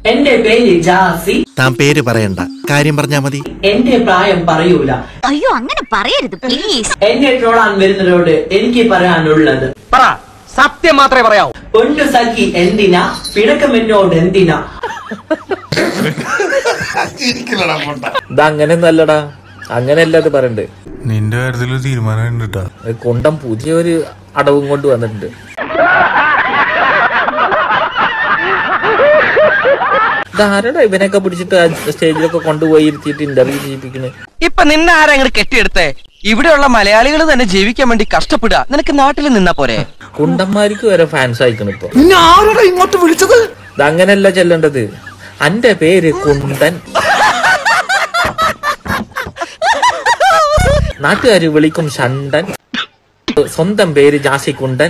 എന്റെ പേര് ജാസി താൻ പേര് പറയണ്ട കാര്യം പറഞ്ഞാ മതി എന്റെ പ്രായം പറയൂല അയ്യോ അങ്ങനെ പറയരുത് പ്ലീസ് എന്നെ ട്രോളാൻ വരുന്നവരോട് എനിക്ക് പറയാനുള്ളത് പറ സത്യം മാത്രമേ പറയാവൂ പൊന്നു സഖി എന്തിനാ പിണക്കം എന്നോട് എന്തിനാ ഇത് നല്ലടാ അങ്ങനെയല്ല അത് പറയണ്ട് നിന്റെ കാര്യത്തിൽ തീരുമാനം ഉണ്ട് കേട്ടാ അത് കൊണ്ടം പുതിയൊരു അടവും കൊണ്ട് വന്നിട്ടുണ്ട് ഇതാരടാ ഇവനൊക്കെ പിടിച്ചിട്ട് ആ സ്റ്റേജിലൊക്കെ കൊണ്ടുപോയി ഇരുത്തിയിട്ട് ഇന്റർവ്യൂ ചെയ്യിപ്പിക്കുന്നത് ഇപ്പൊ നിന്നെ ആരാ അങ്ങോട്ട് കെട്ടിയെടുത്തേ ഇവിടെയുള്ള മലയാളികൾ തന്നെ ജീവിക്കാൻ വേണ്ടി കഷ്ടപ്പെടുക നിനക്ക് നാട്ടിൽ നിന്നാ പോരെ കുണ്ടന്മാർക്ക് വരെ ഫാൻസ് അയക്കണം ഇപ്പൊ ആരോടാ ഇങ്ങോട്ട് വിളിച്ചത് ഇതങ്ങനല്ല ചെല്ലേണ്ടത് അന്റെ പേര് കുണ്ടൻ നാട്ടുകാര് വിളിക്കും ഷണ്ടൻ സ്വന്തം പേര് ജാസിക്കുണ്ടൻ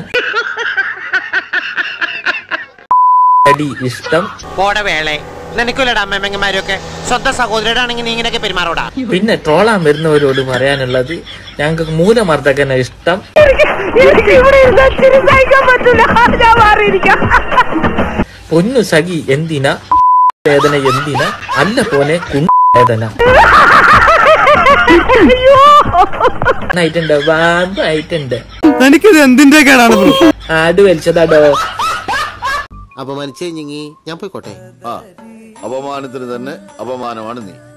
അടി ഇഷ്ടം പോടെ വേളെ നിനക്കില്ലടാ അമ്മമ്മമാരൊക്കെ സ്വന്തം സഹോദരനാണെങ്കിൽ നീ ഇങ്ങനെയൊക്കെ പെരുമാറോടാ പിന്നെ ട്രോളാൻ വരുന്നവരോട് പറയാനുള്ളത് ഞങ്ങൾക്ക് മൂലമർദ്ദകനെ ഇഷ്ടം പൊന്നു സഖി എന്തിനാ വേദന എന്തിനാ അല്ല പോനെ കുണ്ട വേദന ആയിട്ടുണ്ട് വാമ്പായിട്ടുണ്ട് തനിക്കിത് എന്തിന്റെ കേടാണ് ആട് വലിച്ചതാടോ അപമാനിച്ചേ ഞങ്ങി ഞാൻ പോയിക്കോട്ടെ ആ അപമാനത്തിന് തന്നെ അപമാനമാണ് നീ